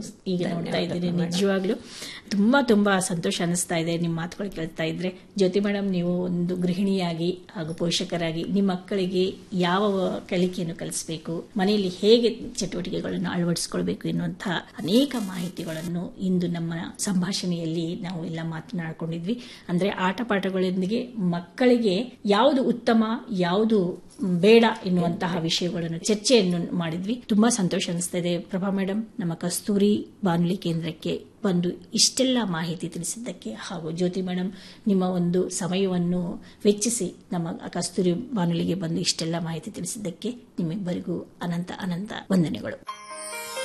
ಈಗ ನೋಡ್ತಾ ಇದ್ದೀನಿ ನಿಜವಾಗ್ಲೂ ತುಂಬಾ ತುಂಬಾ ಸಂತೋಷ ಅನಿಸ್ತಾ ಇದೆ ನಿಮ್ಮ ಮಾತುಗಳು ಕೇಳ್ತಾ ಇದ್ರೆ ಜ್ಯೋತಿ ಮೇಡಮ್ ನೀವು ಒಂದು ಗೃಹಿಣಿಯಾಗಿ ಹಾಗೂ ಪೋಷಕರಾಗಿ ನಿಮ್ಮ ಮಕ್ಕಳಿಗೆ ಯಾವ ಕಲಿಕೆಯನ್ನು ಕಲಿಸಬೇಕು ಮನೆಯಲ್ಲಿ ಹೇಗೆ ಚಟುವಟಿಕೆಗಳನ್ನು ಅಳವಡಿಸಿಕೊಳ್ಬೇಕು ಎನ್ನುವಂತಹ ಅನೇಕ ಮಾಹಿತಿಗಳನ್ನು ಇಂದು ನಮ್ಮ ಸಂಭಾಷಣೆಯಲ್ಲಿ ನಾವು ಎಲ್ಲ ಮಾತನಾಡಿಕೊಂಡಿದ್ವಿ ಅಂದ್ರೆ ಆಟ ಪಾಠಗಳೊಂದಿಗೆ ಮಕ್ಕಳಿಗೆ ಯಾವುದು ಉತ್ತಮ ಯಾವುದು ಬೇಡ ಎನ್ನುವಂತಹ ವಿಷಯಗಳನ್ನು ಚರ್ಚೆಯನ್ನು ಮಾಡಿದ್ವಿ ತುಂಬಾ ಸಂತೋಷ ಅನಿಸ್ತಾ ಇದೆ ಪ್ರಭಾ ಮೇಡಮ್ ನಮ್ಮ ಕಸ್ತೂರಿ ಬಾನುಲಿ ಕೇಂದ್ರಕ್ಕೆ ಬಂದು ಇಷ್ಟೆಲ್ಲ ಮಾಹಿತಿ ತಿಳಿಸಿದ್ದಕ್ಕೆ ಹಾಗೂ ಜ್ಯೋತಿ ಮೇಡಮ್ ನಿಮ್ಮ ಒಂದು ಸಮಯವನ್ನು ವೆಚ್ಚಿಸಿ ನಮ್ಮ ಕಸ್ತೂರಿ ಬಾನುಲಿಗೆ ಬಂದು ಇಷ್ಟೆಲ್ಲ ಮಾಹಿತಿ ತಿಳಿಸಿದ್ದಕ್ಕೆ ನಿಮ್ಮಿಬ್ಬರಿಗೂ ಅನಂತ ಅನಂತ ವಂದನೆಗಳು